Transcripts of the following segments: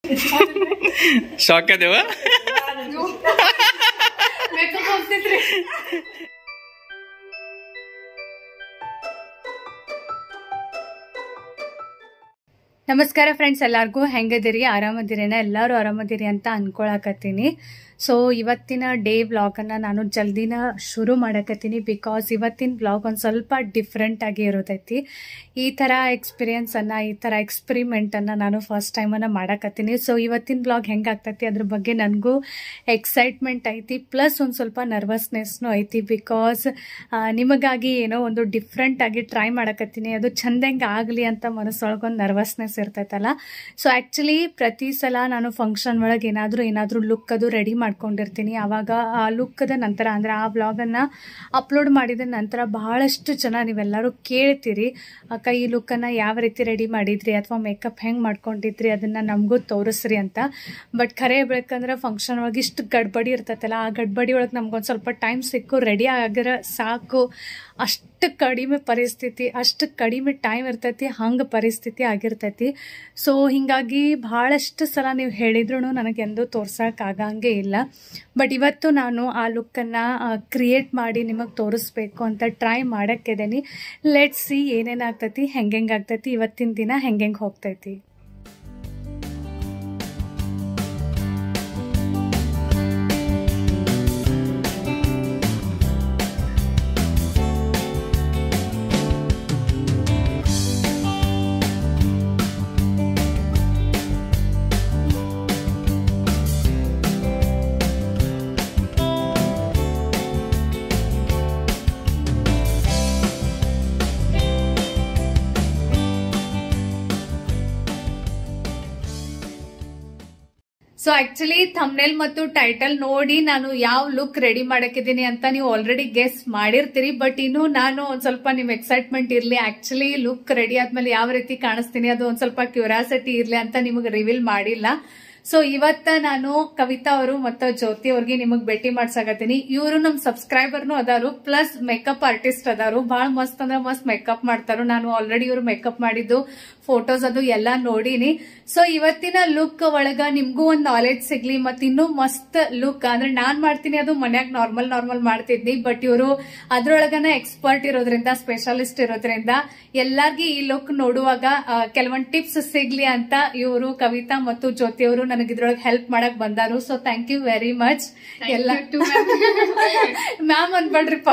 Shock ಅದೇವ makeup ಹೋಗ್ತೈತ್ರಿ ನಮಸ್ಕಾರ friends ಎಲ್ಲಾರ್ಗೂ ಹೆಂಗದಿರಿ ಆರಾಮದಿರೇನ ಎಲ್ಲರೂ ಆರಾಮದಿರಿ ಅಂತ ಅನ್ಕೊಳಕತ್ತೀನಿ ಸೊ ಇವತ್ತಿನ ಡೇ ವ್ಲಾಗನ್ನು ನಾನು ಜಲ್ದಿನ ಶುರು ಮಾಡಕತ್ತೀನಿ ಬಿಕಾಸ್ ಇವತ್ತಿನ ವ್ಲಾಗ್ ಒಂದು ಸ್ವಲ್ಪ ಡಿಫ್ರೆಂಟ್ ಆಗಿ ಇರೋದೈತಿ ಈ ಥರ ಎಕ್ಸ್ಪೀರಿಯನ್ಸನ್ನು ಈ ಥರ ಎಕ್ಸ್ಪೆರಿಮೆಂಟನ್ನು ನಾನು ಫಸ್ಟ್ ಟೈಮನ್ನು ಮಾಡಕತ್ತೀನಿ ಸೊ ಇವತ್ತಿನ ವ್ಲಾಗ್ ಹೆಂಗಾಗ್ತೈತಿ ಅದ್ರ ಬಗ್ಗೆ ನನಗೂ ಎಕ್ಸೈಟ್ಮೆಂಟ್ ಐತಿ ಪ್ಲಸ್ ಒಂದು ಸ್ವಲ್ಪ ನರ್ವಸ್ನೆಸ್ನೂ ಐತಿ ಬಿಕಾಸ್ ನಿಮಗಾಗಿ ಏನೋ ಒಂದು ಡಿಫ್ರೆಂಟ್ ಆಗಿ ಟ್ರೈ ಮಾಡಕತ್ತೀನಿ ಅದು ಚಂದಂಗೆ ಆಗಲಿ ಅಂತ ಮನಸ್ಸೊಳಗೊಂದು ನರ್ವಸ್ನೆಸ್ ಇರ್ತೈತಲ್ಲ ಸೊ ಆ್ಯಕ್ಚುಲಿ ಪ್ರತಿ ಸಲ ನಾನು ಫಂಕ್ಷನ್ ಒಳಗೆ ಏನಾದರೂ ಏನಾದರೂ ಲುಕ್ ಅದು ರೆಡಿ ಮಾಡ್ಕೊಂಡಿರ್ತೀನಿ ಆವಾಗ ಆ ಲುಕ್ಕದ ನಂತರ ಅಂದರೆ ಆ ವ್ಲಾಗನ್ನು ಅಪ್ಲೋಡ್ ಮಾಡಿದ ನಂತರ ಬಹಳಷ್ಟು ಜನ ನೀವೆಲ್ಲರೂ ಕೇಳ್ತೀರಿ ಅಕ್ಕ ಈ ಲುಕ್ಕನ್ನು ಯಾವ ರೀತಿ ರೆಡಿ ಮಾಡಿದ್ರಿ ಅಥವಾ ಮೇಕಪ್ ಹೆಂಗೆ ಮಾಡ್ಕೊಂಡಿದ್ರಿ ಅದನ್ನು ನಮಗೂ ತೋರಿಸ್ರಿ ಅಂತ ಬಟ್ ಖರೆ ಹೇಳ್ಬೇಕಂದ್ರೆ ಫಂಕ್ಷನ್ ಒಳಗೆ ಇಷ್ಟು ಗಡ್ಬಡಿ ಇರ್ತೈತಲ್ಲ ಆ ಗಡ್ಬಡಿ ಒಳಗೆ ನಮ್ಗೊಂದು ಸ್ವಲ್ಪ ಟೈಮ್ ಸಿಕ್ಕು ರೆಡಿ ಆಗಿರೋ ಸಾಕು ಅಷ್ಟು ಕಡಿಮೆ ಪರಿಸ್ಥಿತಿ ಅಷ್ಟು ಕಡಿಮೆ ಟೈಮ್ ಇರ್ತೈತಿ ಹಂಗೆ ಪರಿಸ್ಥಿತಿ ಆಗಿರ್ತೈತಿ ಸೊ ಹೀಗಾಗಿ ಭಾಳಷ್ಟು ಸಲ ನೀವು ಹೇಳಿದ್ರು ನನಗೆ ಎಂದೂ ತೋರ್ಸೋಕ್ಕಾಗಂಗೆ ಇಲ್ಲ ಬಟ್ ಇವತ್ತು ನಾನು ಆ ಲುಕ್ಕನ್ನು ಕ್ರಿಯೇಟ್ ಮಾಡಿ ನಿಮಗೆ ತೋರಿಸ್ಬೇಕು ಅಂತ ಟ್ರೈ ಮಾಡೋಕ್ಕಿದ್ದೀನಿ ಲೆಟ್ ಸಿ ಏನೇನಾಗ್ತೈತಿ ಹೆಂಗೆ ಆಗ್ತೈತಿ ಇವತ್ತಿನ ದಿನ ಹೆಂಗೆ ಹೋಗ್ತೈತಿ ಸೊ ಆಕ್ಚುಲಿ ಥಮ್ನೇಲ್ ಮತ್ತು ಟೈಟಲ್ ನೋಡಿ ನಾನು ಯಾವ ಲುಕ್ ರೆಡಿ ಮಾಡಕ್ಕಿದ್ದೀನಿ ಅಂತ ನೀವು ಆಲ್ರೆಡಿ ಗೆಸ್ ಮಾಡಿರ್ತೀರಿ ಬಟ್ ಇನ್ನು ನಾನು ಒಂದ್ ಸ್ವಲ್ಪ ನಿಮ್ ಎಕ್ಸೈಟ್ಮೆಂಟ್ ಇರ್ಲಿ ಆಕ್ಚುಲಿ ಲುಕ್ ರೆಡಿ ಆದ್ಮೇಲೆ ಯಾವ ರೀತಿ ಕಾಣಿಸ್ತೀನಿ ಅದು ಒಂದ್ ಸ್ವಲ್ಪ ಕ್ಯೂರಿಯಾಸಿಟಿ ಇರ್ಲಿ ಅಂತ ನಿಮಗೆ ರಿವೀಲ್ ಮಾಡಿಲ್ಲ ಸೊ ಇವತ್ತ ನಾನು ಕವಿತಾ ಅವರು ಮತ್ತು ಜ್ಯೋತಿ ಅವ್ರಿಗೆ ನಿಮಗ್ ಭೇಟಿ ಮಾಡ್ಸಾಕತ್ತೀನಿ ಇವರು ನಮ್ ಸಬ್ಸ್ಕ್ರೈಬರ್ನು ಅದಾರು ಪ್ಲಸ್ ಮೇಕಪ್ ಆರ್ಟಿಸ್ಟ್ ಅದಾರು ಬಹಳ ಮಸ್ತ್ ಅಂದ್ರೆ ಮಸ್ತ್ ಮೇಕಪ್ ಮಾಡ್ತಾರು ನಾನು ಆಲ್ರೆಡಿ ಇವ್ರು ಮೇಕಪ್ ಮಾಡಿದ್ದು ಫೋಟೋಸ್ ಅದು ಎಲ್ಲಾ ನೋಡಿನಿ ಸೊ ಇವತ್ತಿನ ಲುಕ್ ಒಳಗ ನಿಮ್ಗೂ ಒಂದ್ ನಾಲೆಜ್ ಸಿಗ್ಲಿ ಮತ್ ಇನ್ನೂ ಮಸ್ತ್ ಲುಕ್ ಅಂದ್ರೆ ನಾನ್ ಮಾಡ್ತೀನಿ ಅದು ಮನ್ಯಾಗ ನಾರ್ಮಲ್ ನಾರ್ಮಲ್ ಮಾಡ್ತಿದ್ನಿ ಬಟ್ ಇವರು ಅದ್ರೊಳಗನ ಎಕ್ಸ್ಪರ್ಟ್ ಇರೋದ್ರಿಂದ ಸ್ಪೆಷಲಿಸ್ಟ್ ಇರೋದ್ರಿಂದ ಎಲ್ಲಾರ್ಗಿ ಈ ಲುಕ್ ನೋಡುವಾಗ ಕೆಲವೊಂದ್ ಟಿಪ್ಸ್ ಸಿಗ್ಲಿ ಅಂತ ಇವರು ಕವಿತಾ ಮತ್ತು ಜ್ಯೋತಿ ಅವರು ನನಗೆ ಇದ್ರೊಳಗೆ ಹೆಲ್ಪ್ ಮಾಡಕ್ ಬಂದಾರು so thank you very much ಎಲ್ಲ ಮ್ಯಾಮ್ ಅನ್ಬೇಡ್ರಿಪ್ಪ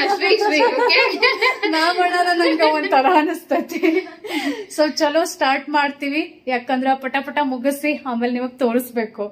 ಮ್ಯಾಮ್ ಅಣ್ಣ ನಂಗೆ ಒಂಥರ ಅನಿಸ್ತೈತಿ ಸೊ ಚಲೋ ಸ್ಟಾರ್ಟ್ ಮಾಡ್ತೀವಿ ಯಾಕಂದ್ರ ಪಟ ಪಟ ಮುಗಿಸಿ ಆಮೇಲೆ ನಿಮಗ್ ತೋರಿಸ್ಬೇಕು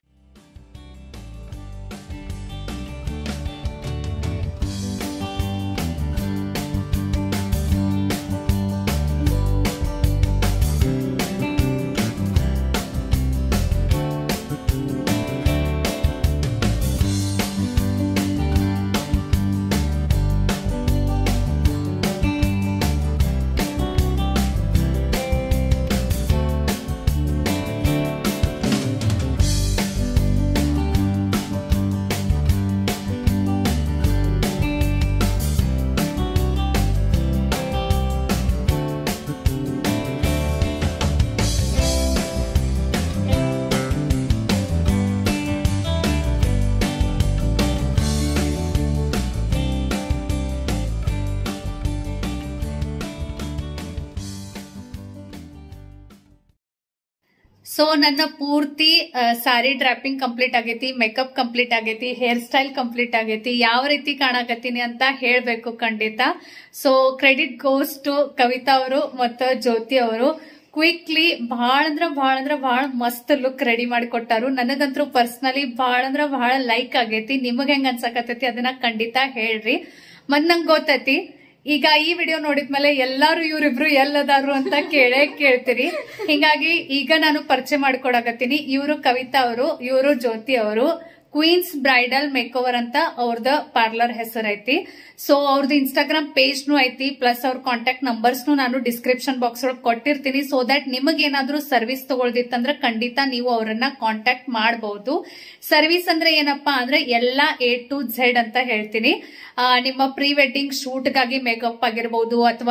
ಸೊ ನನ್ನ ಪೂರ್ತಿ ಸ್ಯಾರಿ ಡ್ರಾಪಿಂಗ್ ಕಂಪ್ಲೀಟ್ ಆಗೈತಿ ಮೇಕಪ್ ಕಂಪ್ಲೀಟ್ ಆಗೈತಿ ಹೇರ್ ಸ್ಟೈಲ್ ಕಂಪ್ಲೀಟ್ ಆಗೈತಿ ಯಾವ ರೀತಿ ಕಾಣಕತ್ತೀನಿ ಅಂತ ಹೇಳ್ಬೇಕು ಖಂಡಿತ so credit goes to Kavitha ಅವರು ಮತ್ತು ಜ್ಯೋತಿ ಅವರು ಕ್ವಿಕ್ಲಿ ಭಾಳ ಅಂದ್ರ ಭಾಳ ಅಂದ್ರ ಭಾಳ ಮಸ್ತ್ ಲುಕ್ ರೆಡಿ ಮಾಡಿ ಕೊಟ್ಟಾರು ನನಗಂತೂ ಪರ್ಸನಲಿ ಭಾಳ ಅಂದ್ರ ಭಾಳ ಲೈಕ್ ಆಗೈತಿ ನಿಮಗ್ ಹೆಂಗ್ ಅನ್ಸಕತ್ತೈತಿ ಅದನ್ನ ಖಂಡಿತ ಹೇಳ್ರಿ ಮತ್ ನಂಗೆ ಗೊತ್ತೈತಿ ಈಗ ಈ ವಿಡಿಯೋ ನೋಡಿದ್ಮೇಲೆ ಎಲ್ಲಾರು ಇವ್ರಿಬ್ರು ಎಲ್ಲದಾರು ಅಂತ ಕೇಳೇ ಕೇಳ್ತೀರಿ ಹಿಂಗಾಗಿ ಈಗ ನಾನು ಪರಿಚಯ ಮಾಡ್ಕೊಡಕತ್ತೀನಿ ಇವರು ಕವಿತಾ ಅವರು ಇವರು ಜ್ಯೋತಿ ಅವರು ಕ್ವೀನ್ಸ್ ಬ್ರೈಡಲ್ ಮೇಕ್ ಓವರ್ ಅಂತ ಅವ್ರದ ಪಾರ್ಲರ್ ಹೆಸರು ಐತಿ ಸೊ ಅವ್ರದ್ದು ಇನ್ಸ್ಟಾಗ್ರಾಮ್ ಪೇಜ್ನು ಐತಿ ಪ್ಲಸ್ ಅವ್ರ ಕಾಂಟ್ಯಾಕ್ಟ್ ನಂಬರ್ಸ್ನು ನಾನು ಡಿಸ್ಕ್ರಿಪ್ಷನ್ ಬಾಕ್ಸ್ ಒಳಗೆ ಕೊಟ್ಟಿರ್ತೀನಿ ಸೊ ದಟ್ ನಿಮಗೆ ಏನಾದ್ರೂ ಸರ್ವಿಸ್ ತಗೊಳ್ದಿತ್ತಂದ್ರೆ ಖಂಡಿತ ನೀವು ಅವರನ್ನ ಕಾಂಟ್ಯಾಕ್ಟ್ ಮಾಡಬಹುದು ಸರ್ವಿಸ್ ಅಂದ್ರೆ ಏನಪ್ಪಾ ಅಂದ್ರೆ ಎಲ್ಲಾ ಎ ಟು ಝೆಡ್ ಅಂತ ಹೇಳ್ತೀನಿ ಆ, ನಿಮ್ಮ ಪ್ರೀ ವೆಡ್ಡಿಂಗ್ ಶೂಟ್ಗಾಗಿ ಮೇಕಪ್ ಆಗಿರ್ಬೋದು ಅಥವಾ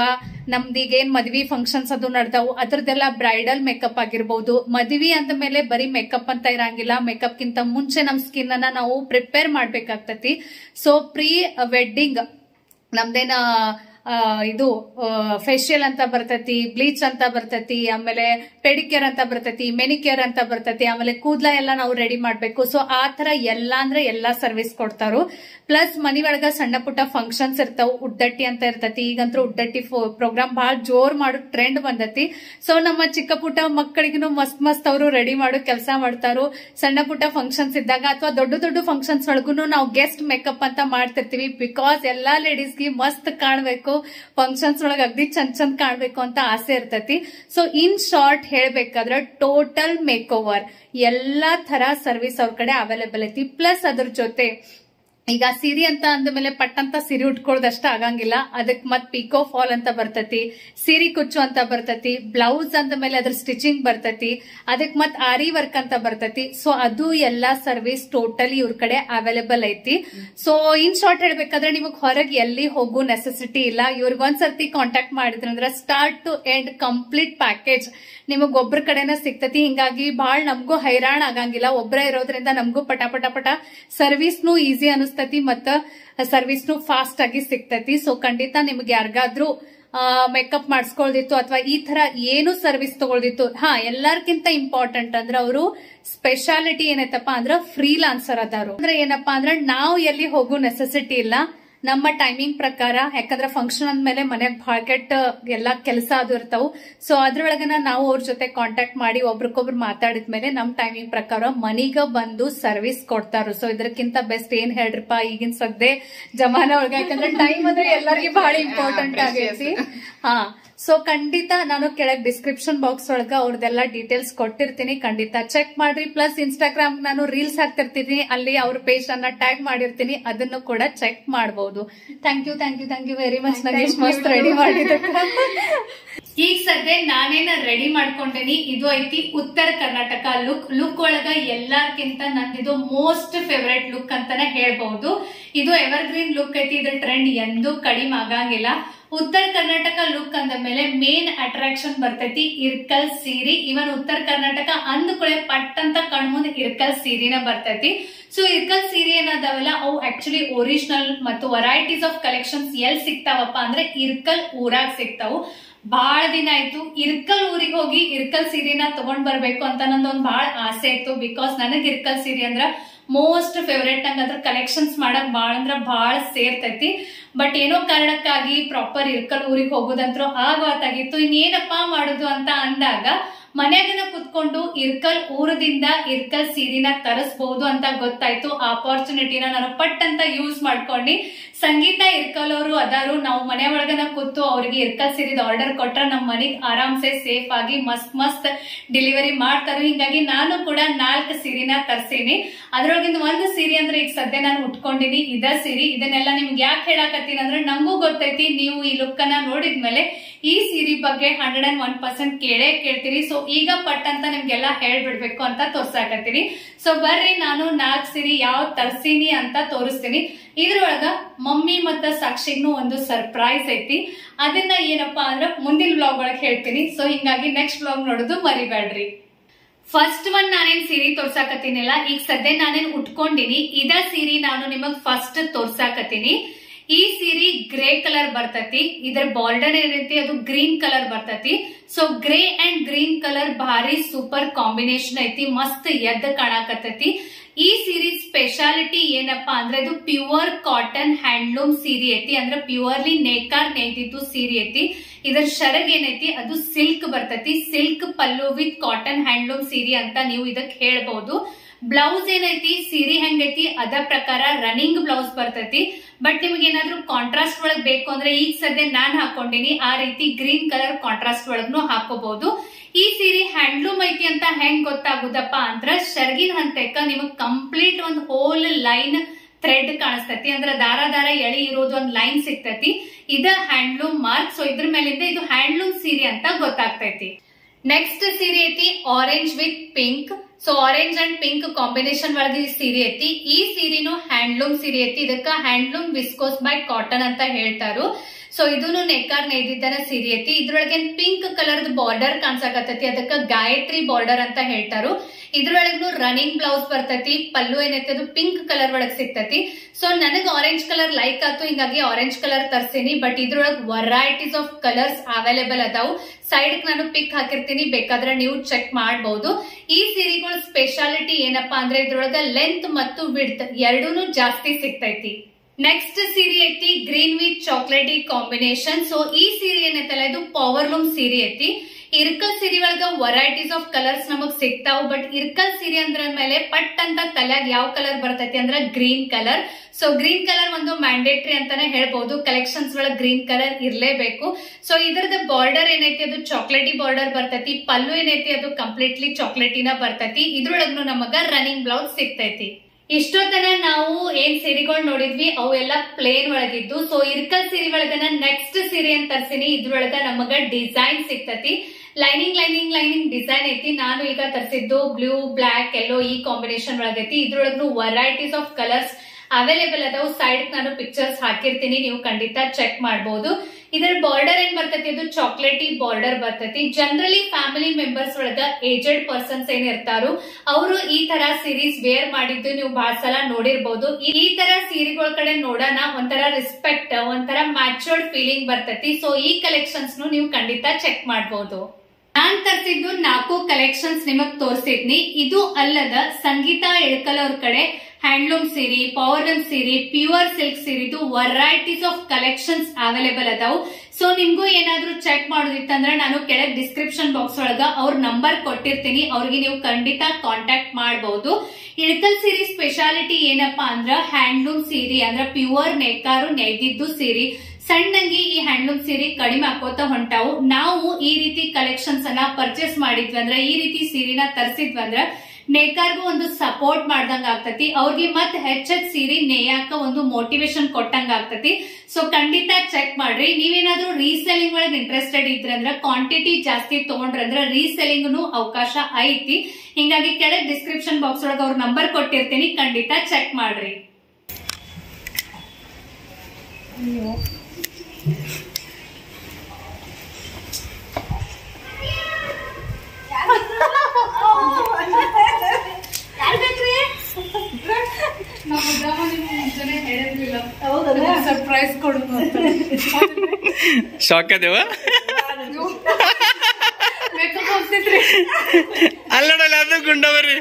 ನಮ್ದೀಗ ಏನ್ ಮದ್ವಿ ಫಂಕ್ಷನ್ಸ್ ಅದು ನಡ್ದಾವು ಅದ್ರದ್ದೆಲ್ಲ ಬ್ರೈಡಲ್ ಮೇಕಪ್ ಆಗಿರ್ಬೋದು ಮದ್ವಿ ಅಂದ ಮೇಲೆ ಬರೀ ಮೇಕಪ್ ಅಂತ ಇರಂಗಿಲ್ಲ ಮೇಕಪ್ ಗಿಂತ ಮುಂಚೆ ನಮ್ ಸ್ಕಿನ್ ಅನ್ನ ನಾವು ಪ್ರಿಪೇರ್ ಮಾಡ್ಬೇಕಾಗ್ತತಿ ಸೊ ಪ್ರೀ ವೆಡ್ಡಿಂಗ್ ನಮ್ದೇನ ಆ, ಇದು ಫೇಶಿಯಲ್ ಅಂತ ಬರ್ತೈತಿ ಬ್ಲೀಚ್ ಅಂತ ಬರ್ತೈತಿ ಆಮೇಲೆ ಪೆಡಿಕ್ಯೂರ್ ಅಂತ ಬರ್ತೈತಿ ಮೆನಿಕ್ಯೂರ್ ಅಂತ ಬರ್ತೈತಿ ಆಮೇಲೆ ಕೂದ್ಲ ಎಲ್ಲ ನಾವು ರೆಡಿ ಮಾಡ್ಬೇಕು ಸೊ ಆ ತರ ಎಲ್ಲಾ ಅಂದ್ರೆ ಎಲ್ಲಾ ಸರ್ವಿಸ್ ಕೊಡ್ತಾರು ಪ್ಲಸ್ ಮನಿ ಒಳಗ ಸಣ್ಣ ಪುಟ್ಟ ಫಂಕ್ಷನ್ಸ್ ಇರ್ತಾವ ಉಡ್ಡಟ್ಟಿ ಅಂತ ಇರ್ತೈತಿ ಈಗಂತೂ ಉಡ್ಡಟ್ಟಿ ಪ್ರೋಗ್ರಾಮ್ ಬಹಳ ಜೋರ್ ಮಾಡೋ ಟ್ರೆಂಡ್ ಬಂದತಿ ಸೊ ನಮ್ಮ ಚಿಕ್ಕ ಪುಟ್ಟ ಮಕ್ಕಳಿಗೂ ಮಸ್ತ್ ಮಸ್ತ್ ಅವರು ರೆಡಿ ಮಾಡೋ ಕೆಲಸ ಮಾಡ್ತಾರು ಸಣ್ಣ ಪುಟ್ಟ ಫಂಕ್ಷನ್ಸ್ ಇದ್ದಾಗ ಅಥವಾ ದೊಡ್ಡ ದೊಡ್ಡ ಫಂಕ್ಷನ್ಸ್ ಒಳಗೂ ನಾವು ಗೆಸ್ಟ್ ಮೇಕಪ್ ಅಂತ ಮಾಡ್ತಿರ್ತೀವಿ ಬಿಕಾಸ್ ಎಲ್ಲಾ ಲೇಡೀಸ್ಗೆ ಮಸ್ತ್ ಕಾಣ್ಬೇಕು ಫಂಕ್ಷನ್ಸ್ ಒಳಗ ಅಗ್ದಿ ಚಂದ್ ಚಂದ್ ಕಾಣ್ಬೇಕು ಅಂತ ಆಸೆ ಇರ್ತೈತಿ ಸೊ ಇನ್ ಶಾರ್ಟ್ ಹೇಳ್ಬೇಕಾದ್ರೆ ಟೋಟಲ್ ಮೇಕ್ ಓವರ್ ಎಲ್ಲಾ ತರ ಸರ್ವಿಸ್ ಅವ್ರ ಕಡೆ ಅವೈಲೇಬಲ್ ಐತಿ ಪ್ಲಸ್ ಅದ್ರ ಜೊತೆ ಈಗ ಸಿರಿ ಅಂತ ಅಂದ್ಮೇಲೆ ಪಟ್ ಅಂತ ಸಿರಿ ಉಟ್ಕೊಳ್ಳೋದಷ್ಟ ಆಗಂಗಿಲ್ಲ ಅದಕ್ ಮತ್ ಪಿಕೋ ಫಾಲ್ ಅಂತ ಬರ್ತತಿ ಸಿರಿ ಕುಚ್ಚು ಅಂತ ಬರ್ತತಿ ಬ್ಲೌಸ್ ಅಂದ ಮೇಲೆ ಅದ್ರ ಸ್ಟಿಚಿಂಗ್ ಬರ್ತತಿ ಅದಕ್ ಮತ್ ಆರಿ ವರ್ಕ್ ಅಂತ ಬರ್ತತಿ ಸೊ ಅದು ಎಲ್ಲಾ ಸರ್ವಿಸ್ ಟೋಟಲಿ ಇವ್ರ ಕಡೆ ಅವೈಲೇಬಲ್ ಐತಿ ಸೊ ಇನ್ ಶಾರ್ಟ್ ಹೇಳ್ಬೇಕಾದ್ರೆ ನಿಮಗ್ ಹೊರಗೆ ಎಲ್ಲಿ ಹೋಗೋ ನೆಸೆಸಿಟಿ ಇಲ್ಲ ಇವ್ರಿಗೆ ಒಂದ್ಸರ್ತಿ ಕಾಂಟ್ಯಾಕ್ಟ್ ಮಾಡಿದ್ರಂದ್ರ start to end complete package ನಿಮಗ್ ಒಬ್ರ ಕಡೆನ ಸಿಗ್ತತಿ ಹಿಂಗಾಗಿ ಬಹಳ ನಮಗೂ ಹೈರಾಣ ಆಗಂಗಿಲ್ಲ ಒಬ್ರ ಇರೋದ್ರಿಂದ ನಮಗೂ ಪಟ ಪಟ ಪಟ ಸರ್ವಿಸ್ನು ಈಸಿ ಅನಿಸ್ತತಿ ಮತ್ತ ಸರ್ವಿಸ್ನು ಫಾಸ್ಟ್ ಆಗಿ ಸಿಗ್ತತಿ ಸೊ ಖಂಡಿತ ನಿಮ್ಗೆ ಯಾರಿಗಾದ್ರೂ ಮೇಕಪ್ ಮಾಡಿಸ್ಕೊಳ್ದಿತ್ತು ಅಥವಾ ಈ ತರ ಏನು ಸರ್ವಿಸ್ ತಗೊಳ್ದಿತ್ತು ಹಾ ಎಲ್ಲಾರ್ಕಿಂತ ಇಂಪಾರ್ಟೆಂಟ್ ಅಂದ್ರೆ ಅವರು ಸ್ಪೆಷಾಲಿಟಿ ಏನೈತಪ್ಪ ಅಂದ್ರ ಫ್ರೀಲಾನ್ಸರ್ ಅದಾರು ಅಂದ್ರೆ ಏನಪ್ಪಾ ಅಂದ್ರೆ ನಾವು ಎಲ್ಲಿ ಹೋಗೋ ನೆಸೆಸಿಟಿ ಇಲ್ಲ ನಮ್ಮ ಟೈಮಿಂಗ್ ಪ್ರಕಾರ ಯಾಕಂದ್ರೆ ಫಂಕ್ಷನ್ ಅಂದ್ಮೇಲೆ ಮನೆಗ್ ಭಾಳ ಕೆಟ್ಟ ಎಲ್ಲಾ ಕೆಲಸ ಅದು ಇರ್ತಾವು ಸೊ ಅದ್ರೊಳಗನ ನಾವು ಅವ್ರ ಜೊತೆ ಕಾಂಟ್ಯಾಕ್ಟ್ ಮಾಡಿ ಒಬ್ರಿಗೊಬ್ರು ಮಾತಾಡಿದ್ಮೇಲೆ ನಮ್ ಟೈಮಿಂಗ್ ಪ್ರಕಾರ ಮನಿಗ ಬಂದು ಸರ್ವಿಸ್ ಕೊಡ್ತಾರು ಸೊ ಇದಕ್ಕಿಂತ ಬೆಸ್ಟ್ ಏನ್ ಹೇಳ್ರಿಪ್ಪ ಈಗಿನ ಸದ್ದೆ ಜಮಾನ ಒಳಗ ಯಾಕಂದ್ರೆ ಟೈಮ್ ಅಂದ್ರೆ ಎಲ್ಲರಿಗೂ ಬಹಳ ಇಂಪಾರ್ಟೆಂಟ್ ಆಗೈತಿ ಹಾ ಸೊ ಖಂಡಿತ ನಾನು ಕೆಳಗ್ ಡಿಸ್ಕ್ರಿಪ್ಷನ್ ಬಾಕ್ಸ್ ಒಳಗ ಅವ್ರದೆಲ್ಲ ಡೀಟೇಲ್ಸ್ ಕೊಟ್ಟಿರ್ತೀನಿ ಖಂಡಿತ ಚೆಕ್ ಮಾಡ್ರಿ ಪ್ಲಸ್ ಇನ್ಸ್ಟಾಗ್ರಾಮ್ ನಾನು ರೀಲ್ಸ್ ಹಾಕ್ತಿರ್ತೀನಿ ಅಲ್ಲಿ ಅವ್ರ ಪೇಜ್ ಅನ್ನ ಟ್ಯಾಗ್ ಮಾಡಿರ್ತೀನಿ ಅದನ್ನು ಕೂಡ ಚೆಕ್ ಮಾಡಬಹುದು thank you thank you thank you very much Nagesh ಮಸ್ತ್ ರೆಡಿ ಮಾಡಿದ್ದಕ್ಕೆ ಈಗ ಸದ್ಯ ನಾನೇನ ರೆಡಿ ಮಾಡ್ಕೊಂಡೇನಿ ಇದು ಐತಿ ಉತ್ತರ ಕರ್ನಾಟಕ ಲುಕ್ ಲುಕ್ ಒಳಗ ಎಲ್ಲಾರ್ಕಿಂತ ನಂದಿದು ಮೋಸ್ಟ್ ಫೇವರೇಟ್ ಲುಕ್ ಅಂತಾನೆ ಹೇಳ್ಬಹುದು ಇದು ಎವರ್ಗ್ರೀನ್ ಲುಕ್ ಐತಿ ಇದ್ರ ಟ್ರೆಂಡ್ ಎಂದೂ ಕಡಿಮೆ ಆಗಂಗಿಲ್ಲ ಉತ್ತರ ಕರ್ನಾಟಕ ಲುಕ್ ಅಂದ ಮೇಲೆ ಮೇನ್ ಅಟ್ರಾಕ್ಷನ್ ಬರ್ತೈತಿ ಇರ್ಕಲ್ ಸೀರಿ ಇವನ್ ಉತ್ತರ ಕರ್ನಾಟಕ ಅಂದ್ಕೊಳ್ಳೆ ಪಟ್ ಅಂತ ಕಣ್ಮುಂದ್ ಇರ್ಕಲ್ ಸೀರಿನ ಬರ್ತೈತಿ ಸೊ ಇರ್ಕಲ್ ಸೀರೆ ಏನದಾವಲ್ಲ ಅವು ಆಕ್ಚುಲಿ ಒರಿಜಿನಲ್ ಮತ್ತು ವೆರೈಟೀಸ್ ಆಫ್ ಕಲೆಕ್ಷನ್ಸ್ ಎಲ್ ಸಿಗ್ತಾವಪ್ಪ ಅಂದ್ರೆ ಇರ್ಕಲ್ ಊರಾಗ ಸಿಗ್ತಾವು ಬಹಳ ದಿನ ಆಯ್ತು ಇರ್ಕಲ್ ಊರಿಗೆ ಹೋಗಿ ಇರ್ಕಲ್ ಸೀರೆನ ತಗೊಂಡ್ ಬರ್ಬೇಕು ಅಂತ ನಂದೊಂದ್ ಬಹಳ ಆಸೆ ಇತ್ತು ಬಿಕಾಸ್ ನನಗ್ ಇರ್ಕಲ್ ಸೀರೆ ಅಂದ್ರ ಮೋಸ್ಟ್ ಫೇವ್ರೇಟ್ ನಂಗೆ ಅದ್ರ ಕಲೆಕ್ಷನ್ಸ್ ಮಾಡಕ್ ಬಾಳ ಅಂದ್ರ ಬಾಳ ಸೇರ್ತೈತಿ ಬಟ್ ಏನೋ ಕಾರಣಕ್ಕಾಗಿ ಪ್ರಾಪರ್ ಇರ್ಕಲ್ ಊರಿಗೆ ಹೋಗೋದಂತ್ರು ಆಗತ್ತಾಗಿತ್ತು ಇನ್ನೇನಪ್ಪಾ ಮಾಡುದು ಅಂತ ಅಂದಾಗ ಮನ್ಯಾಗನ ಕುತ್ಕೊಂಡು ಇರ್ಕಲ್ ಊರದಿಂದ ಇರ್ಕಲ್ ಸೀರಿನ ತರಿಸಬಹುದು ಅಂತ ಗೊತ್ತಾಯ್ತು ಆಪರ್ಚುನಿಟಿನ ನಾನು ಪಟ್ ಅಂತ ಯೂಸ್ ಮಾಡ್ಕೊಂಡು ಸಂಗೀತ ಇರ್ಕಲ್ ಅವರು ಅದಾರು ನಾವು ಮನೆ ಒಳಗನ ಕೂತು ಅವ್ರಿಗೆ ಇರ್ಕಲ್ ಸೀರಿದ ಆರ್ಡರ್ ಕೊಟ್ರ ನಮ್ಮ ಮನೆಗ್ ಆರಾಮ್ಸೆ ಸೇಫ್ ಆಗಿ ಮಸ್ತ್ ಮಸ್ತ್ ಡೆಲಿವರಿ ಮಾಡ್ತಾರೆ ಹಿಂಗಾಗಿ ನಾನು ಕೂಡ ನಾಲ್ಕು ಸೀರಿನ ತರ್ಸೀನಿ ಅದ್ರೊಳಗಿಂದ ಒಂದು ಸೀರೆ ಅಂದ್ರೆ ಈಗ ಸದ್ಯ ನಾನು ಉಟ್ಕೊಂಡಿನಿ ಇದ ಸೀರೆ ಇದನ್ನೆಲ್ಲ ನಿಮ್ಗೆ ಯಾಕೆ ಹೇಳಾಕತ್ತೀನಿ ಅಂದ್ರೆ ನಂಗೂ ಗೊತ್ತೈತಿ ನೀವು ಈ ಲುಕ್ ಅನ್ನ ನೋಡಿದ್ಮೇಲೆ ಈ ಸೀರೆ ಬಗ್ಗೆ ಹಂಡ್ರೆಡ್ ಅಂಡ್ ಒನ್ ಪರ್ಸೆಂಟ್ ಕೇಳೇ ಕೇಳ್ತೀರಿ ಸೊ ಈಗ ಪಟ್ ಅಂತ ನಿಮ್ಗೆಲ್ಲ ಹೇಳ್ಬಿಡ್ಬೇಕು ಅಂತ ತೋರ್ಸಾಕತ್ತೀನಿ ಸೊ ಬರ್ರಿ ನಾನು ನಾಲ್ಕು ಸೀರೆ ಯಾವ ತರ್ಸೀನಿ ಅಂತ ತೋರಿಸ್ತೀನಿ ಇದ್ರೊಳಗ ಮಮ್ಮಿ ಮತ್ತ ಸಾಕ್ಷಿಗ್ನು ಒಂದು ಸರ್ಪ್ರೈಸ್ ಐತಿ ಅದನ್ನ ಏನಪ್ಪಾ ಅಂದ್ರೆ ಮುಂದಿನ ಬ್ಲಾಗ್ ಒಳಗೆ ಹೇಳ್ತೀನಿ ಸೊ ಹಿಂಗಾಗಿ ನೆಕ್ಸ್ಟ್ ಬ್ಲಾಗ್ ನೋಡೋದು ಮರಿಬೇಡ್ರಿ ಫಸ್ಟ್ ಒನ್ ನಾನೇನ್ ಸೀರೆ ತೋರ್ಸಾಕತ್ತೀನಿಲ್ಲ ಈಗ ಸದ್ಯ ನಾನೇನ್ ಉಟ್ಕೊಂಡಿನಿ ಇದ ಸೀರೆ ನಾನು ನಿಮಗ್ ಫಸ್ಟ್ ತೋರ್ಸಾಕತ್ತೀನಿ ಈ ಸೀರೆ ಗ್ರೇ ಕಲರ್ ಬರ್ತತಿ ಇದ್ರ ಬಾರ್ಡರ್ ಏನೈತಿ ಅದು ಗ್ರೀನ್ ಕಲರ್ ಬರ್ತತಿ so grey and green colour ಭಾರಿ ಸೂಪರ್ ಕಾಂಬಿನೇಷನ್ ಐತಿ ಮಸ್ತ್ ಎದ್ದ ಕಾಣಕತ್ತೈತಿ ಈ ಸೀರೆ ಸ್ಪೆಷಾಲಿಟಿ ಏನಪ್ಪಾ ಅಂದ್ರೆ ಇದು ಪ್ಯೂರ್ ಕಾಟನ್ ಹ್ಯಾಂಡ್ಲೂಮ್ ಸೀರೆ ಐತಿ ಅಂದ್ರೆ ಪ್ಯೂರ್ಲಿ ನೇಕಾರ್ ನೇಯ್ದಿದ್ದು ಸೀರೆ ಐತಿ ಇದರ ಶರಗ್ ಏನೈತಿ ಅದು ಸಿಲ್ಕ್ ಬರ್ತೈತಿ silk pallu with cotton handloom ಸೀರೆ ಅಂತ ನೀವು ಇದಕ್ ಹೇಳ್ಬಹುದು ಬ್ಲೌಸ್ ಏನೈತಿ ಸೀರೆ ಹೆಂಗೈತಿ ಅದ ಪ್ರಕಾರ ರನ್ನಿಂಗ್ ಬ್ಲೌಸ್ ಬರ್ತೈತಿ ಬಟ್ ನಿಮ್ಗೆ ಏನಾದ್ರೂ ಕಾಂಟ್ರಾಸ್ಟ್ ಒಳಗ್ ಬೇಕು ಅಂದ್ರೆ ಈಗ ಸದ್ಯ ನಾನ್ ಹಾಕೊಂಡಿನಿ ಆ ರೀತಿ ಗ್ರೀನ್ ಕಲರ್ ಕಾಂಟ್ರಾಸ್ಟ್ ಒಳಗ್ನು ಹಾಕೋಬಹುದು ಈ ಸೀರೆ ಹ್ಯಾಂಡ್ಲೂಮ್ ಐತಿ ಅಂತ ಹೆಂಗ್ ಗೊತ್ತಾಗುದಪ್ಪ ಅಂದ್ರ ಶರ್ಗಿನ ಹಂತಕ್ಕ ನಿಮಗ್ ಕಂಪ್ಲೀಟ್ ಒಂದ್ ಹೋಲ್ ಲೈನ್ ಥ್ರೆಡ್ ಕಾಣಿಸ್ತೈತಿ ಅಂದ್ರೆ ದಾರ ದಾರ ಎಳಿ ಇರೋದು ಒಂದ್ ಲೈನ್ ಸಿಗ್ತೈತಿ ಇದ ಹ್ಯಾಂಡ್ಲೂಮ್ ಮಾರ್ಕ್ ಸೊ ಇದ್ರ ಮೇಲಿಂದ ಇದು ಹ್ಯಾಂಡ್ಲೂಮ್ ಸೀರೆ ಅಂತ ಗೊತ್ತಾಗ್ತೈತಿ ನೆಕ್ಸ್ಟ್ ಸೀರೆ ಐತಿ orange with pink so orange and pink combination ಒಳಗೆ ಈ ಸೀರೆ ಐತಿ ಈ ಸೀರೆನು ಹ್ಯಾಂಡ್ಲೂಮ್ ಸೀರೆ ಐತಿ ಇದಕ್ಕ ಹ್ಯಾಂಡ್ಲೂಮ್ ವಿಸ್ಕೋಸ್ ಬೈ ಕಾಟನ್ ಅಂತ ಹೇಳ್ತಾರು ಸೊ ಇದನ್ನು ನೆಕ್ಕಾರ್ ನೇದಿದ್ದನ ಸೀರೆ ಐತಿ ಇದ್ರೊಳಗೆ ಪಿಂಕ್ ಕಲರ್ದ ಬಾರ್ಡರ್ ಕಾಣ್ಸಕತ್ತೈತಿ ಅದಕ್ಕ ಗಾಯತ್ರಿ ಬಾರ್ಡರ್ ಅಂತ ಹೇಳ್ತಾರು ಇದ್ರೊಳಗೂ ರನ್ನಿಂಗ್ ಬ್ಲೌಸ್ ಬರ್ತೈತಿ ಪಲ್ಲು ಏನೈತಿ ಅದು ಪಿಂಕ್ ಕಲರ್ ಒಳಗ್ ಸಿಗ್ತೈತಿ ಸೊ ನನಗ್ ಆರೆಂಜ್ ಕಲರ್ ಲೈಕ್ ಆತು ಹಿಂಗಾಗಿ ಆರೆಂಜ್ ಕಲರ್ ತರ್ಸೀನಿ ಬಟ್ ಇದ್ರೊಳಗ್ ವೆರೈಟೀಸ್ ಆಫ್ ಕಲರ್ಸ್ ಅವೈಲೇಬಲ್ ಅದಾವು ಸೈಡ್ ನಾನು ಪಿಕ್ ಹಾಕಿರ್ತೀನಿ ಬೇಕಾದ್ರೆ ನೀವು ಚೆಕ್ ಮಾಡಬಹುದು ಈ ಸೀರೆಗಳ ಸ್ಪೆಷಾಲಿಟಿ ಏನಪ್ಪಾ ಅಂದ್ರೆ ಇದ್ರೊಳಗ ಲೆಂತ್ ಮತ್ತು ವಿಡ್ತ್ ಎರಡೂನು ಜಾಸ್ತಿ ಸಿಗ್ತೈತಿ ನೆಕ್ಸ್ಟ್ ಸೀರೆ ಐತಿ green with chocolatey combination so ಈ ಸೀರೆ ಏನೈತಲ್ಲ ಇದು ಪವರ್ ಲೂಮ್ ಸೀರೆ ಐತಿ ಇರ್ಕಲ್ ಸೀರೆ ಒಳಗ ವೆರೈಟೀಸ್ ಆಫ್ ಕಲರ್ಸ್ ನಮಗ್ ಸಿಗ್ತಾವ್ ಬಟ್ ಇರ್ಕಲ್ ಸೀರೆ ಅಂದ್ರ ಮೇಲೆ ಪಟ್ ಅಂತ ಕಲರ್ ಯಾವ ಕಲರ್ ಬರ್ತೈತಿ ಅಂದ್ರ green colour so green colour ಒಂದು ಮ್ಯಾಂಡೇಟ್ರಿ ಅಂತಾನೆ ಹೇಳ್ಬಹುದು ಕಲೆಕ್ಷನ್ಸ್ ಒಳಗ್ ಗ್ರೀನ್ ಕಲರ್ ಇರ್ಲೇಬೇಕು ಸೊ ಇದರದ ಬಾರ್ಡರ್ ಏನೈತಿ ಅದು ಚಾಕ್ಲೇಟಿ ಬಾರ್ಡರ್ ಬರ್ತೈತಿ ಪಲ್ಲು ಏನೈತಿ ಅದು ಕಂಪ್ಲೀಟ್ಲಿ ಚಾಕ್ಲೇಟಿನ ಬರ್ತೈತಿ ಇದ್ರೊಳಗ್ನು ನಮಗ ರನ್ನಿಂಗ್ ಬ್ಲೌಸ್ ಸಿಗ್ತೈತಿ ಇಷ್ಟೊತ್ತನ ನಾವು ಏನ್ ಸೀರೆಗಳು ನೋಡಿದ್ವಿ ಅವು ಎಲ್ಲ ಪ್ಲೇನ್ ಒಳಗಿದ್ದು ಸೊ ಇರ್ಕಲ್ ಸೀರೆ ಒಳಗನ ನೆಕ್ಸ್ಟ್ ಸೀರೆ ಅಂತ ತರ್ಸಿನಿ ಇದ್ರೊಳಗ ನಮಗ ಡಿಸೈನ್ ಸಿಗ್ತತಿ ಲೈನಿಂಗ್ ಲೈನಿಂಗ್ ಲೈನಿಂಗ್ ಡಿಸೈನ್ ಐತಿ ನಾನು ಈಗ ತರಿಸಿದ್ದು ಬ್ಲೂ ಬ್ಲಾಕ್ ಎಲ್ಲೋ ಈ ಕಾಂಬಿನೇಷನ್ ಒಳಗೈತಿ ಇದ್ರೊಳಗೂ ವೆರೈಟೀಸ್ ಆಫ್ ಕಲರ್ಸ್ ಅವೈಲೇಬಲ್ ಅದಾವು ಸೈಡ್ ನಾನು ಪಿಕ್ಚರ್ಸ್ ಹಾಕಿರ್ತೀನಿ ನೀವು ಖಂಡಿತ ಚೆಕ್ ಮಾಡಬಹುದು ಇದರ ಬಾರ್ಡರ್ ಏನ್ ಬರ್ತೈತಿ ಇದು ಚಾಕ್ಲೇಟಿ ಬಾರ್ಡರ್ ಬರ್ತೈತಿ ಜನರಲಿ ಫ್ಯಾಮಿಲಿ ಮೆಂಬರ್ಸ್ ಒಳಗ ಏಜೆಡ್ ಪರ್ಸನ್ಸ್ ಏನ್ ಇರ್ತಾರೋ ಅವರು ಈ ತರ ಸೀರೀಸ್ ವೇರ್ ಮಾಡಿದ್ದು ನೀವು ಬಹಳ ಸಲ ನೋಡಿರ್ಬಹುದು ಈ ತರ ಸೀರೆಗಳ ಕಡೆ ನೋಡೋಣ ಒಂಥರ ರೆಸ್ಪೆಕ್ಟ್ ಒಂಥರ ಮ್ಯಾಚೋರ್ಡ್ ಫೀಲಿಂಗ್ ಬರ್ತೈತಿ ಸೊ ಈ ಕಲೆಕ್ಷನ್ಸ್ ನೀವು ಖಂಡಿತ ಚೆಕ್ ಮಾಡಬಹುದು ನಾನ್ ತರಿಸಿದ್ದು ನಾಲ್ಕು ಕಲೆಕ್ಷನ್ಸ್ ನಿಮಗ್ ತೋರಿಸಿದ್ನಿ ಇದು ಅಲ್ಲದ ಸಂಗೀತ ಇಳ್ಕಲ್ ಅವ್ರ ಕಡೆ ಹ್ಯಾಂಡ್ಲೂಮ್ ಸೀರೆ ಪವರ್ಲೂಮ್ ಸೀರೆ ಪ್ಯೂರ್ ಸಿಲ್ಕ್ ಸೀರೆದು ವೆರೈಟೀಸ್ ಆಫ್ ಕಲೆಕ್ಷನ್ಸ್ ಅವೈಲೇಬಲ್ ಅದಾವು ಸೊ ನಿಮ್ಗೂ ಏನಾದ್ರೂ ಚೆಕ್ ಮಾಡೋದಿತ್ತಂದ್ರೆ ನಾನು ಕೆಳಗ್ ಡಿಸ್ಕ್ರಿಪ್ಷನ್ ಬಾಕ್ಸ್ ಒಳಗ ಅವ್ರ ನಂಬರ್ ಕೊಟ್ಟಿರ್ತೀನಿ ಅವ್ರಿಗೆ ನೀವು ಖಂಡಿತ ಕಾಂಟ್ಯಾಕ್ಟ್ ಮಾಡಬಹುದು ಇಳ್ಕಲ್ ಸೀರೆ ಸ್ಪೆಷಾಲಿಟಿ ಏನಪ್ಪಾ ಅಂದ್ರ ಹ್ಯಾಂಡ್ಲೂಮ್ ಸೀರೆ ಅಂದ್ರ ಪ್ಯೂರ್ ನೇಕಾರು ನೆಯ್ದಿದ್ದು ಸೀರೆ ಸಣ್ಣಂಗಿ ಈ ಹ್ಯಾಂಡ್ಲೂಮ್ ಸೀರೆ ಕಡಿಮೆ ಹಾಕೋತ ಹೊಂಟಾವು ನಾವು ಈ ರೀತಿ ಕಲೆಕ್ಷನ್ಸ್ ಅನ್ನ ಪರ್ಚೇಸ್ ಮಾಡಿದ್ವಿ ಅಂದ್ರೆ ಈ ರೀತಿ ಸೀರೆನ ತರಿಸಿದ್ವಿ ಅಂದ್ರ ನೇಕಾರ್ಗೂ ಒಂದು ಸಪೋರ್ಟ್ ಮಾಡ್ದಂಗ ಆಗ್ತತಿ ಅವ್ರಿಗೆ ಮತ್ ಹೆಚ್ಚೆಚ್ ಸೀರೆ ನೇಯಾಕ ಒಂದು ಮೋಟಿವೇಶನ್ ಕೊಟ್ಟಂಗ ಆಗ್ತತಿ ಸೊ ಖಂಡಿತ ಚೆಕ್ ಮಾಡ್ರಿ ನೀವೇನಾದ್ರೂ ರೀಸೆಲ್ಲಿಂಗ್ ಒಳಗೆ ಇಂಟ್ರೆಸ್ಟೆಡ್ ಇದ್ರಂದ್ರ ಕ್ವಾಂಟಿಟಿ ಜಾಸ್ತಿ ತಗೊಂಡ್ರಂದ್ರ ರೀಸೆಲ್ಲಿಂಗ್ ಅವಕಾಶ ಐತಿ ಹಿಂಗಾಗಿ ಕೆಳಗ್ ಡಿಸ್ಕ್ರಿಪ್ಷನ್ ಬಾಕ್ಸ್ ಒಳಗೆ ಅವ್ರ ನಂಬರ್ ಕೊಟ್ಟಿರ್ತೀನಿ ಖಂಡಿತ ಚೆಕ್ ಮಾಡ್ರಿ ಸರ್ಪ್ರೈಸ್ ಕೊಡು ಶಾಕ್ ಅದೇವ ಮೇಕಪ್ ಹೋಗ್ತಿದ್ರಿ ಅಲ್ಲಡಲ್ಲ ಅದು ಗುಂಡ ಬರ್ರಿ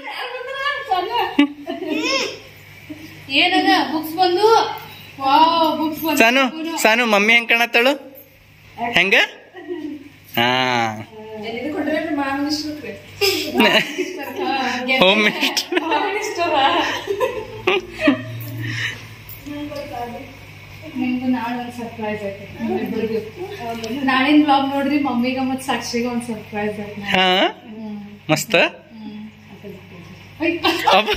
ಏನದ ಬುಕ್ಸ್ ಬಂದು ವಾವ್ ಬುಕ್ಸ್ ಬಂದು ಸಾನು ಸಾನು ಮಮ್ಮಿ ಹೆಂಗ್ ಕಾಣತ್ತಾಳು ಹೆಂಗ ಹಾ ಹೋಮ್ ಮಿನಿಸ್ಟರ್ ನಿಮ್ದು ನಾಳೆ ಒಂದು ಸರ್ಪ್ರೈಸ್ ಐತೆ ನಮ್ಮಿಬ್ರಿಗೂ. ನಾಳಿನ ಬ್ಲಾಗ್ ನೋಡ್ರಿ ಮಮ್ಮಿಗ ಮತ್ ಸಾಕ್ಷಿಗ ಒಂದ್ ಸರ್ಪ್ರೈಸ್ ಐತೆ ಹಾ ಮಸ್ತ ಅಬ್ಬ.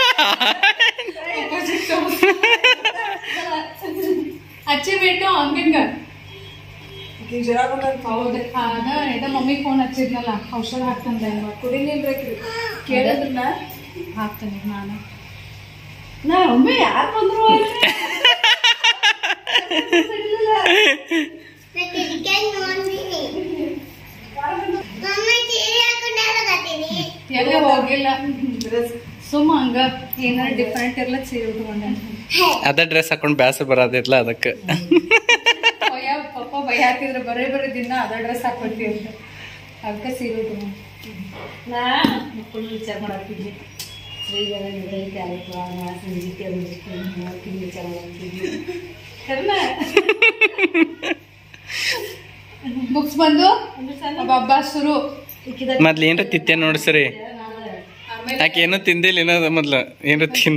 ಹಚ್ಚಿ ಬಿಟ್ಟು ಹಂಗಂಗ ಹೌದು ಅದ ಇದ ಮಮ್ಮಿ ಫೋನ್ ಹಚ್ಚಿದ್ನಲ್ಲ ಔಷಧ ಹಾಕ್ತಂದ ಕೇಳಿದ್ರನ್ನ ಹಾಕ್ತೇನೆ ನಾನು ನಾ ಒಮ್ಮೆ ಯಾರು ಬಂದ್ರು ಎಲ್ಲ ಹೋಗಿಲ್ಲ ಸುಮ್ಮ ಹಂಗ ಏನಾರ ಡಿಫ್ರೆಂಟ್ ಇರ್ಲ ಸೀರೆ ಉಟ್ಕೊಂಡೆ ಅದ ಡ್ರೆಸ್ ಹಾಕೊಂಡ್ ಬ್ಯಾಸರ ಬರೋದಿಲ್ಲ ಅದಕ್ಕೆ ಭಯ ಪಪ್ಪ ಭಯ ಹಾಕಿದ್ರೆ ಬರೇ ಬರೀ ದಿನ ಅದ ಡ್ರೆಸ್ ಹಾಕೊಳ್ತೀವಿ ಅಂತ ಅದಕ್ಕೆ ಸೀರೆ ಉಟ್ಕೊಂಡೆ ನಾ ಮಕ್ಕಳು ವಿಚಾರ ಮಾಡಾಕ್ತಿದ್ವಿ ಶ್ರೀಗರ ನಿರ್ಣಯಕ್ಕೆ ಆಯ್ತು ನಾ ಸಂಜೀಕೆ ಮಾಡ್ತೀನಿ ವಿಚಾರ ಮಾಡ್ತಿದ್ವಿ ಬುಕ್ಸ್ ಬಂದು ಹಬ್ಬ ಶುರು ಮೊದ್ಲು ಏನ್ರ ತಿತ್ತೆ ನೋಡ್ಸರಿ ಯಾಕೆ ಏನೂ ತಿಂದಿಲ್ಲ ಏನದ ಮೊದ್ಲು ಏನ್ರ ತಿಂದ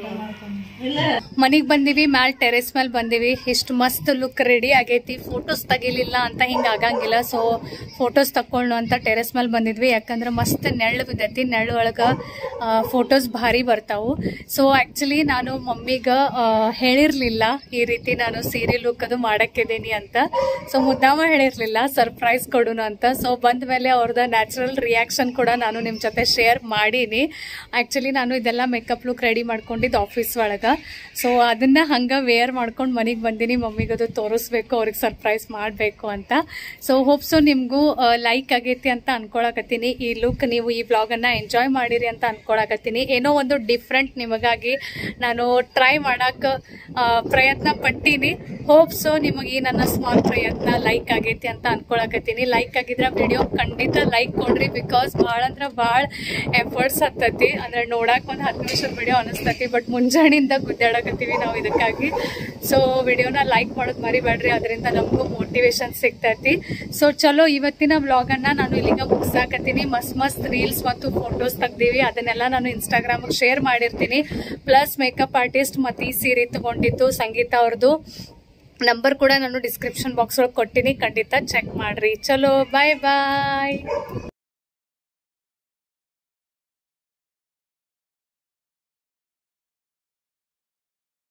ಮನಿಗ್ ಬಂದಿವಿ ಮ್ಯಾಲ್ ಟೆರೆಸ್ ಮೇಲೆ ಬಂದಿವಿ ಇಷ್ಟು ಮಸ್ತ್ ಲುಕ್ ರೆಡಿ ಆಗೈತಿ ಫೋಟೋಸ್ ತೆಗಿಲಿಲ್ಲ ಅಂತ ಹಿಂಗ ಆಗಂಗಿಲ್ಲ ಸೊ ಫೋಟೋಸ್ ತಕ್ಕೊಳ್ಳು ಅಂತ ಟೆರೆಸ್ ಮೇಲೆ ಬಂದಿದ್ವಿ ಯಾಕಂದ್ರೆ ಮಸ್ತ್ ನೆಳ್ಳು ಬಿದ್ದೈತಿ ನೆಳ್ಳು ಒಳಗ ಫೋಟೋಸ್ ಭಾರಿ ಬರ್ತಾವು ಸೊ ಆ್ಯಕ್ಚುಲಿ ನಾನು ಮಮ್ಮಿಗೆ ಹೇಳಿರಲಿಲ್ಲ ಈ ರೀತಿ ನಾನು ಸೀರೆ ಲುಕ್ ಅದು ಮಾಡಕ್ಕಿದ್ದೀನಿ ಅಂತ ಸೊ ಮುದ್ದಾಮ ಹೇಳಿರಲಿಲ್ಲ ಸರ್ಪ್ರೈಸ್ ಕೊಡೋಣ ಅಂತ ಸೊ ಬಂದ ಮೇಲೆ ಅವ್ರದ್ದು ನ್ಯಾಚುರಲ್ ರಿಯಾಕ್ಷನ್ ಕೂಡ ನಾನು ನಿಮ್ಮ ಜೊತೆ ಶೇರ್ ಮಾಡೀನಿ ಆ್ಯಕ್ಚುಲಿ ನಾನು ಇದೆಲ್ಲ ಮೇಕಪ್ ಲುಕ್ ರೆಡಿ ಮಾಡ್ಕೊಂಡಿದ್ದು ಆಫೀಸ್ ಒಳಗೆ ಸೊ ಅದನ್ನ ಹಂಗೆ ವೇರ್ ಮಾಡ್ಕೊಂಡು ಮನೆಗೆ ಬಂದೀನಿ ಮಮ್ಮಿಗೆ ಅದು ತೋರಿಸ್ಬೇಕು ಅವ್ರಿಗೆ ಸರ್ಪ್ರೈಸ್ ಮಾಡಬೇಕು ಅಂತ ಸೊ ಹೋಪ್ಸು ನಿಮಗೂ ಲೈಕ್ ಆಗೈತಿ ಅಂತ ಅನ್ಕೊಳಕತ್ತೀನಿ ಈ ಲುಕ್ ನೀವು ಈ ವ್ಲಾಗನ್ನು ಎಂಜಾಯ್ ಮಾಡಿರಿ ಅಂತ ಅನ್ಕೊಳಕತ್ತೀನಿ ಏನೋ ಒಂದು ಡಿಫ್ರೆಂಟ್ ನಿಮಗಾಗಿ ನಾನು ಟ್ರೈ ಮಾಡಕ್ಕೆ ಪ್ರಯತ್ನ ಪಟ್ಟೀನಿ ಹೋಪ್ಸು ನಿಮಗೆ ಈ ನನ್ನ ಸ್ಮಾಲ್ ಪ್ರಯತ್ನ ಲೈಕ್ ಆಗೈತಿ ಅಂತ ಅನ್ಕೊಳಕತ್ತೀನಿ ಲೈಕ್ ಆಗಿದ್ರೆ ವಿಡಿಯೋ ಖಂಡಿತ ಲೈಕ್ ಕೊಡ್ರಿ ಬಿಕಾಸ್ ಭಾಳ ಅಂದ್ರೆ ಭಾಳ ಎಫರ್ಟ್ಸ್ ಹತ್ತತಿ ಅಂದ್ರೆ ನೋಡಕ್ಕೆ ಒಂದು ಹತ್ತು ನಿಮಿಷದ ವಿಡಿಯೋ ಅನಿಸ್ತತಿ ಬಟ್ ಮುಂಜಾನೆಯಿಂದ ಗುದ್ದಾಡಕತ್ತೀವಿ ನಾವು ಇದಕ್ಕಾಗಿ ಸೊ ವಿಡಿಯೋನ ಲೈಕ್ ಮಾಡೋದು ಮರಿಬೇಡ್ರಿ ಅದರಿಂದ ನಮಗೂ ಮೋಟಿವೇಶನ್ ಸಿಗ್ತೈತಿ ಸೊ ಚಲೋ ಇವತ್ತಿನ ವ್ಲಾಗನ್ನು ನಾನು ಇಲ್ಲಿಗ ಮುಗಿಸಾಕತ್ತೀನಿ ಮಸ್ತ್ ಮಸ್ತ್ ರೀಲ್ಸ್ ಮತ್ತು ಫೋಟೋಸ್ ತೆಗ್ದೀವಿ ಅದನ್ನೆಲ್ಲ ನಾನು ಇನ್ಸ್ಟಾಗ್ರಾಮಿಗೆ ಶೇರ್ ಮಾಡಿರ್ತೀನಿ ಪ್ಲಸ್ ಮೇಕಪ್ ಆರ್ಟಿಸ್ಟ್ ಮತ್ತು ಈ ಸೀರೆ ತಗೊಂಡಿದ್ದು ಸಂಗೀತ ಅವ್ರದ್ದು ನಂಬರ್ ಕೂಡ ನಾನು ಡಿಸ್ಕ್ರಿಪ್ಷನ್ ಬಾಕ್ಸ್ ಒಳಗೆ ಕೊಟ್ಟಿನಿ ಖಂಡಿತ ಚೆಕ್ ಮಾಡ್ರಿ ಚಲೋ ಬಾಯ್ ಬಾಯ್